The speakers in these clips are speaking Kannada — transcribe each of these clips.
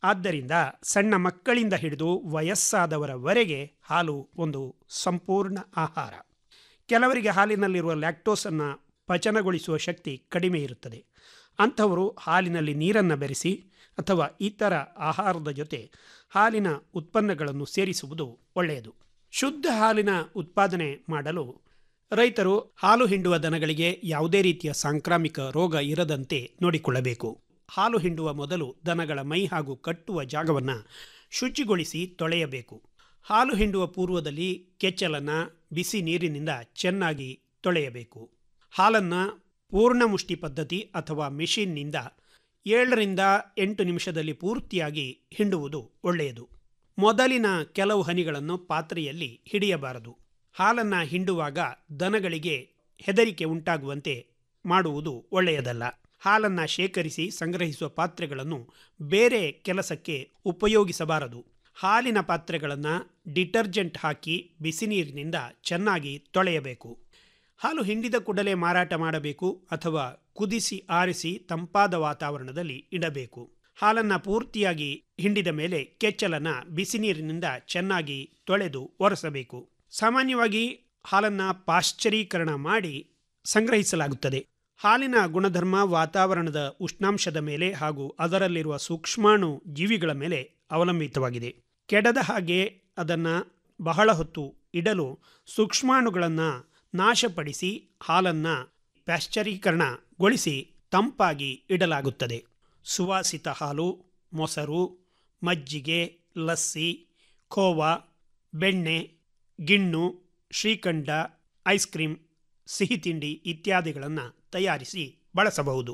ಆದ್ದರಿಂದ ಸಣ್ಣ ಮಕ್ಕಳಿಂದ ಹಿಡಿದು ವಯಸ್ಸಾದವರವರೆಗೆ ಹಾಲು ಒಂದು ಸಂಪೂರ್ಣ ಆಹಾರ ಕೆಲವರಿಗೆ ಹಾಲಿನಲ್ಲಿರುವ ಲ್ಯಾಕ್ಟೋಸನ್ನು ಪಚನಗೊಳಿಸುವ ಶಕ್ತಿ ಕಡಿಮೆ ಇರುತ್ತದೆ ಅಂಥವರು ಹಾಲಿನಲ್ಲಿ ನೀರನ್ನು ಬೆರೆಸಿ ಅಥವಾ ಇತರ ಆಹಾರದ ಜೊತೆ ಹಾಲಿನ ಉತ್ಪನ್ನಗಳನ್ನು ಸೇರಿಸುವುದು ಒಳ್ಳೆಯದು ಶುದ್ಧ ಹಾಲಿನ ಉತ್ಪಾದನೆ ಮಾಡಲು ರೈತರು ಹಾಲು ಹಿಂಡುವ ದನಗಳಿಗೆ ಯಾವುದೇ ರೀತಿಯ ಸಾಂಕ್ರಾಮಿಕ ರೋಗ ಇರದಂತೆ ನೋಡಿಕೊಳ್ಳಬೇಕು ಹಾಲು ಹಿಂಡುವ ಮೊದಲು ದನಗಳ ಮೈ ಹಾಗೂ ಕಟ್ಟುವ ಜಾಗವನ್ನು ಶುಚಿಗೊಳಿಸಿ ತೊಳೆಯಬೇಕು ಹಾಲು ಹಿಂಡುವ ಪೂರ್ವದಲ್ಲಿ ಕೆಚ್ಚಲನ್ನು ಬಿಸಿ ನೀರಿನಿಂದ ಚೆನ್ನಾಗಿ ತೊಳೆಯಬೇಕು ಹಾಲನ್ನು ಪೂರ್ಣ ಮುಷ್ಟಿ ಪದ್ಧತಿ ಅಥವಾ ಮಿಷಿನ್ನಿಂದ ಏಳರಿಂದ ಎಂಟು ನಿಮಿಷದಲ್ಲಿ ಪೂರ್ತಿಯಾಗಿ ಹಿಂಡುವುದು ಒಳ್ಳೆಯದು ಮೊದಲಿನ ಕೆಲವು ಹನಿಗಳನ್ನು ಪಾತ್ರೆಯಲ್ಲಿ ಹಿಡಿಯಬಾರದು ಹಾಲನ್ನು ಹಿಂಡುವಾಗ ದನಗಳಿಗೆ ಹೆದರಿಕೆ ಉಂಟಾಗುವಂತೆ ಮಾಡುವುದು ಒಳ್ಳೆಯದಲ್ಲ ಹಾಲನ್ನು ಶೇಖರಿಸಿ ಸಂಗ್ರಹಿಸುವ ಪಾತ್ರೆಗಳನ್ನು ಬೇರೆ ಕೆಲಸಕ್ಕೆ ಉಪಯೋಗಿಸಬಾರದು ಹಾಲಿನ ಪಾತ್ರೆಗಳನ್ನು ಡಿಟರ್ಜೆಂಟ್ ಹಾಕಿ ಬಿಸಿ ನೀರಿನಿಂದ ಚೆನ್ನಾಗಿ ತೊಳೆಯಬೇಕು ಹಾಲು ಹಿಂಡಿದ ಕೂಡಲೇ ಮಾರಾಟ ಮಾಡಬೇಕು ಅಥವಾ ಕುದಿಸಿ ಆರಿಸಿ ತಂಪಾದ ವಾತಾವರಣದಲ್ಲಿ ಇಡಬೇಕು ಹಾಲನ್ನು ಪೂರ್ತಿಯಾಗಿ ಹಿಂಡಿದ ಮೇಲೆ ಕೆಚ್ಚಲನ್ನು ಬಿಸಿ ನೀರಿನಿಂದ ಚೆನ್ನಾಗಿ ತೊಳೆದು ಒರೆಸಬೇಕು ಸಾಮಾನ್ಯವಾಗಿ ಹಾಲನ್ನು ಪಾಶ್ಚರೀಕರಣ ಮಾಡಿ ಸಂಗ್ರಹಿಸಲಾಗುತ್ತದೆ ಹಾಲಿನ ಗುಣಧರ್ಮ ವಾತಾವರಣದ ಉಷ್ಣಾಂಶದ ಮೇಲೆ ಹಾಗೂ ಅದರಲ್ಲಿರುವ ಸೂಕ್ಷ್ಮಾಣು ಜೀವಿಗಳ ಮೇಲೆ ಅವಲಂಬಿತವಾಗಿದೆ ಕೆಡದ ಹಾಗೆ ಅದನ್ನು ಬಹಳ ಹೊತ್ತು ಇಡಲು ಸೂಕ್ಷ್ಮಾಣುಗಳನ್ನು ನಾಶಪಡಿಸಿ ಹಾಲನ್ನು ಪ್ಯಾಶ್ಚರೀಕರಣಗೊಳಿಸಿ ತಂಪಾಗಿ ಇಡಲಾಗುತ್ತದೆ ಸುವಾಸಿತ ಹಾಲು ಮೊಸರು ಮಜ್ಜಿಗೆ ಲಸ್ಸಿ ಖೋವಾ ಬೆಣ್ಣೆ ಗಿಣ್ಣು ಶ್ರೀಖಂಡ ಐಸ್ ಕ್ರೀಮ್ ಸಿಹಿ ತಿಂಡಿ ಇತ್ಯಾದಿಗಳನ್ನು ತಯಾರಿಸಿ ಬಳಸಬಹುದು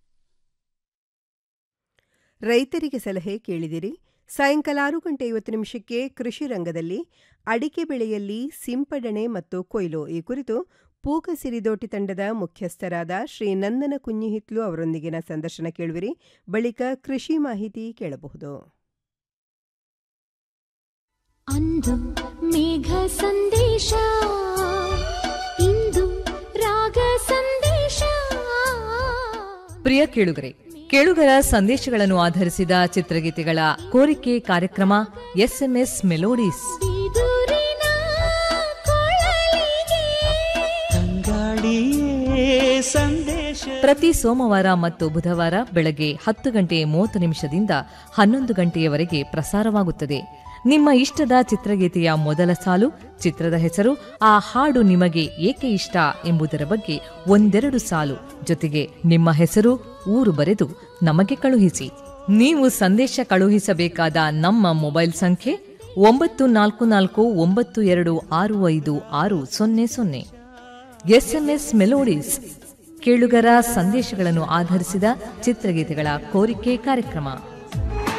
ರೈತರಿಗೆ ಸಲಹೆ ಕೇಳಿದಿರಿ ಸಾಯಂಕಾಲ ಆರು ಗಂಟೆ ಐವತ್ತು ನಿಮಿಷಕ್ಕೆ ಕೃಷಿ ರಂಗದಲ್ಲಿ ಅಡಿಕೆ ಬೆಳೆಯಲ್ಲಿ ಸಿಂಪಡಣೆ ಮತ್ತು ಕೊಯ್ಲು ಈ ಕುರಿತು ಪೂಕ ಸಿರಿದೋಟಿ ತಂಡದ ಮುಖ್ಯಸ್ಥರಾದ ಶ್ರೀ ನಂದನ ಕುഞ്ഞിಹಿತ್ಲು ಅವರೊಂದಿಗಿನ ಸಂದರ್ಶನ ಕೇಳುವಿರಿ ಬಳಿಕ ಕೃಷಿ ಮಾಹಿತಿ ಕೇಳಬಹುದು ಅಂದು ಮೇಘ ಸಂದೇಶ ಇಂದು ರಾಗ ಸಂದೇಶ ಪ್ರಿಯ ಕೇಳುಗರೆ ಕೇಳುಗರ ಸಂದೇಶಗಳನ್ನು ಆಧರಿಸಿದ ಚಿತ್ರಗೀತೆಗಳ ಕೋರಿಕೆ ಕಾರ್ಯಕ್ರಮ ಎಸ್ಎಂಎಸ್ ಮೆಲೋಡೀಸ್ ಬಿದುರಿನ ಕೊಳಲಿಗೆ ತಂಗಾಳಿಯೇ ಸಂದೇಶ ಪ್ರತಿ ಸೋಮವಾರ ಮತ್ತು ಬುಧವಾರ ಬೆಳಗ್ಗೆ ಹತ್ತು ಗಂಟೆ ಮೂವತ್ತು ನಿಮಿಷದಿಂದ ಹನ್ನೊಂದು ಗಂಟೆಯವರೆಗೆ ಪ್ರಸಾರವಾಗುತ್ತದೆ ನಿಮ್ಮ ಇಷ್ಟದ ಚಿತ್ರಗೀತೆಯ ಮೊದಲ ಸಾಲು ಚಿತ್ರದ ಹೆಸರು ಆ ಹಾಡು ನಿಮಗೆ ಏಕೆ ಇಷ್ಟ ಎಂಬುದರ ಬಗ್ಗೆ ಒಂದೆರಡು ಸಾಲು ಜೊತೆಗೆ ನಿಮ್ಮ ಹೆಸರು ಊರು ಬರೆದು ನಮಗೆ ಕಳುಹಿಸಿ ನೀವು ಸಂದೇಶ ಕಳುಹಿಸಬೇಕಾದ ನಮ್ಮ ಮೊಬೈಲ್ ಸಂಖ್ಯೆ ಒಂಬತ್ತು ನಾಲ್ಕು ನಾಲ್ಕು ಒಂಬತ್ತು ಎರಡು ಆರು ಐದು ಆರು ಸೊನ್ನೆ ಸೊನ್ನೆ ಎಸ್ಎಂಎಸ್ ಮೆಲೋಡೀಸ್ ಕೇಳುಗರ ಸಂದೇಶಗಳನ್ನು ಆಧರಿಸಿದ ಚಿತ್ರಗೀತೆಗಳ ಕೋರಿಕೆ ಕಾರ್ಯಕ್ರಮ